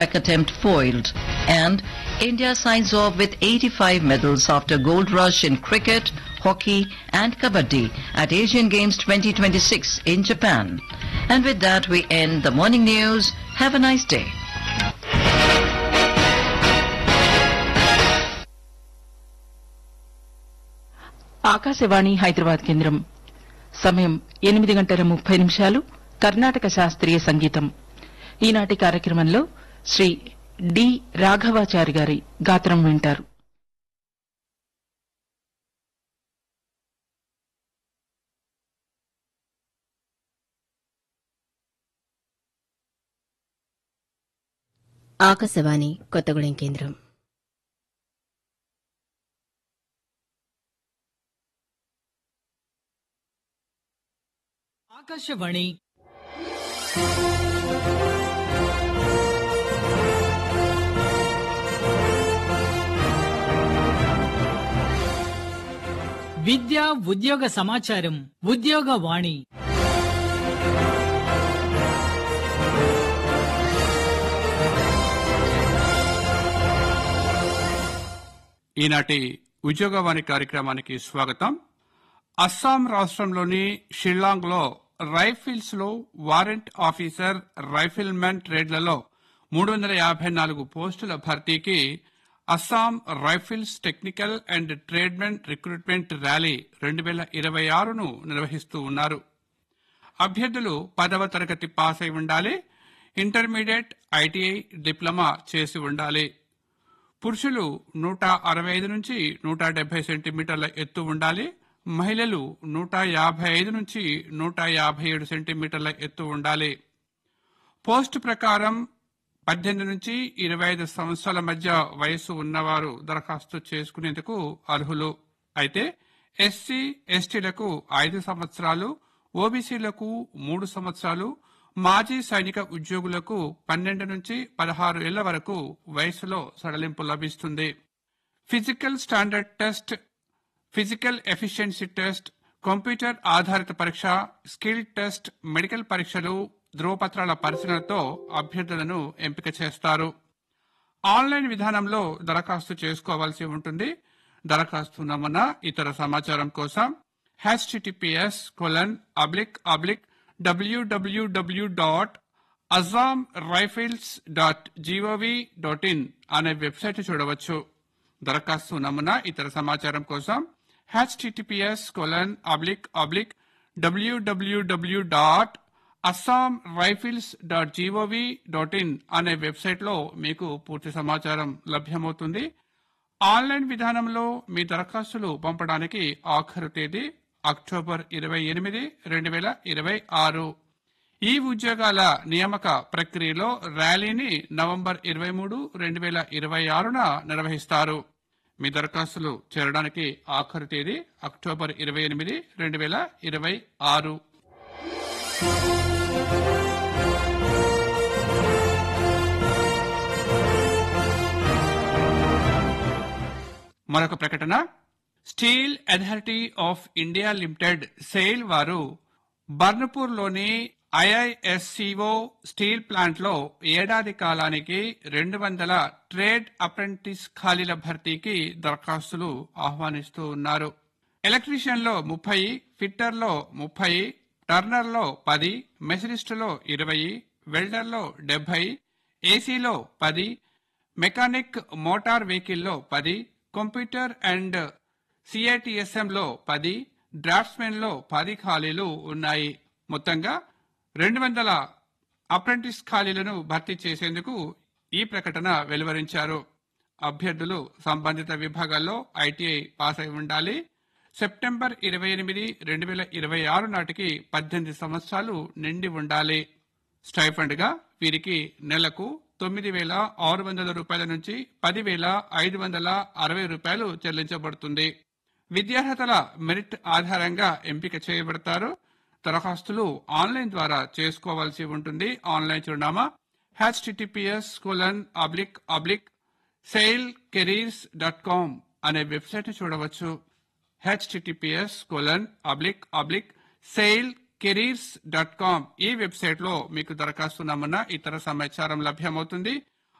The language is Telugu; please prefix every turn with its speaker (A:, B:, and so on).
A: attempt foiled. And India signs off with 85 medals after gold rush in cricket, hockey and kabaddi at Asian Games 2026 in Japan. And with that we end the morning news. Have a nice day.
B: Akashvani Hyderabad కేంద్రం సమయం ఎనిమిది గంటల ముప్పై నిమిషాలు కర్ణాటక శాస్త్రీయ సంగీతం ఈనాటి కార్యక్రమంలో శ్రీ డి రాఘవాచారి గారి గాత్రం వింటారు
C: ఆకాశవాణి కొత్తగూడెం కేంద్రం
D: ఆకాశవాణి విద్య ఉద్యోగ సమాచారం ఉద్యోగ వాణి
E: ఈనాటి ఉద్యోగవాణి కార్యక్రమానికి స్వాగతం అస్సాం రాష్ట్రంలోని షిల్లాంగ్ లో రైఫిల్స్ లో వారెంట్ ఆఫీసర్ రైఫిల్మెన్ ట్రేడ్లలో మూడు వందల యాభై నాలుగు పోస్టుల భర్తీకి Assam rifles technical and tradesmen recruitment rally రెండు వేల ఇరవై ఆరును నిర్వహిస్తూ ఉన్నారు అభ్యర్థులు పదవ తరగతి పాస్ అయి ఉండాలి ఇంటర్మీడియట్ ఐటీఐ డిప్లొమా చేసి ఉండాలి పురుషులు నూట అరవై ఐదు నుంచి నూట డెబ్బై సెంటీమీటర్ల ఎత్తు ఉండాలి మహిళలు నూట యాభై ఐదు నుంచి నూట యాభై ఏడు సెంటీమీటర్ల ఎత్తు ఉండాలి పోస్ట్ ప్రకారం పద్దెనిమిది నుంచి ఇరవై ఐదు సంవత్సరాల మధ్య వయస్సు ఉన్నవారు దరఖాస్తు చేసుకునేందుకు అర్హులు అయితే ఎస్సీ ఎస్టీలకు ఐదు సంవత్సరాలు ఓబీసీలకు మూడు సంవత్సరాలు మాజీ సైనిక ఉద్యోగులకు పన్నెండు నుంచి పదహారు ఏళ్ల వరకు వయసులో సడలింపు లభిస్తుంది physical standard test physical efficiency test computer ఆధారిత పరీక్ష స్కిల్ టెస్ట్ మెడికల్ పరీక్షలు ధ్రువపత్రాల పరిశీలనతో అభ్యర్థులను ఎంపిక చేస్తారు ఆన్లైన్ విధానంలో దరఖాస్తు చేసుకోవాల్సి ఉంటుంది దరఖాస్తు నమూనా ఇతర సమాచారం కోసం HTTPS colon oblique oblique W W W dot Assam rifles dot GOV dot in అనే వెబ్సైట్ చూడవచ్చు దరఖాస్తు నమూనా ఇతర సమాచారం కోసం HTTPS colon oblique oblique W W W dot Assam rifles dot GOV dot in అనే వెబ్సైట్లో మీకు పూర్తి సమాచారం లభ్యమవుతుంది ఆన్లైన్ విధానంలో మీ దరఖాస్తులు పంపడానికి ఆఖరు తేదీ అక్టోబర్ ఇరవై ఎనిమిది రెండు వేల ఇరవై ఆరు ఈ ఉద్యోగాల నియామక ప్రక్రియలో ర్యాలీని నవంబర్ ఇరవై మూడు రెండు వేల ఇరవై ఆరున నిర్వహిస్తారు మీ దరఖాస్తులు చేరడానికి ఆఖరు తేదీ అక్టోబర్ ఇరవై ఎనిమిది రెండు వేల ఇరవై ఆరు మరొక ప్రకటన steel authority of India limited SAIL వారు బర్నపూర్లోని ఐఐఎస్సిఓ స్టీల్ ప్లాంట్లో ఏడాది కాలానికి రెండు వందల ట్రేడ్ అప్రెంటిస్ ఖాళీల భర్తీకి దరఖాస్తులు ఆహ్వానిస్తూ ఉన్నారు ఎలక్ట్రీషియన్లో ముప్పై ఫిట్టర్లో ముప్పై టర్నర్లో పది మెషరిస్టులో ఇరవై వెల్డర్లో డెబ్బై ఏసీలో పది మెకానిక్ మోటార్ వెహికల్లో పది కంప్యూటర్ అండ్ సిఐటిఎస్ఎంలో పది డ్రాఫ్ట్స్మెన్లో పది ఖాళీలు ఉన్నాయి మొత్తంగా రెండు వందల అప్రెంటిస్ ఖాళీలను భర్తీ చేసేందుకు ఈ ప్రకటన వెలువరించారు అభ్యర్థులు సంబంధిత విభాగాల్లో ఐటీఐ పాస్ అయి ఉండాలి సెప్టెంబర్ ఇరవై ఎనిమిది రెండు వేల ఇరవై ఆరు నాటికి పద్దెనిమిది సంవత్సరాలు నిండి ఉండాలి స్టైఫండ్ గా వీరికి నెలకు తొమ్మిది వేల ఆరు వందల రూపాయల నుంచి పదివేల ఐదు వందల అరవై రూపాయలు చెల్లించబడుతుంది విద్యార్హతల మెరిట్ ఆధారంగా ఎంపిక చేయబడతారు దరఖాస్తులు ఆన్లైన్ ద్వారా చేసుకోవాల్సి ఉంటుంది ఆన్లైన్ చిరునామా HTTPS colon oblique oblique SAIL careers dot com అనే వెబ్సైట్ చూడవచ్చు HTTPS colon oblique oblique SAIL careers dot com ఈ వెబ్సైట్ లో మీకు దరఖాస్తు నమూనా ఇతర సమాచారం లభ్యమవుతుంది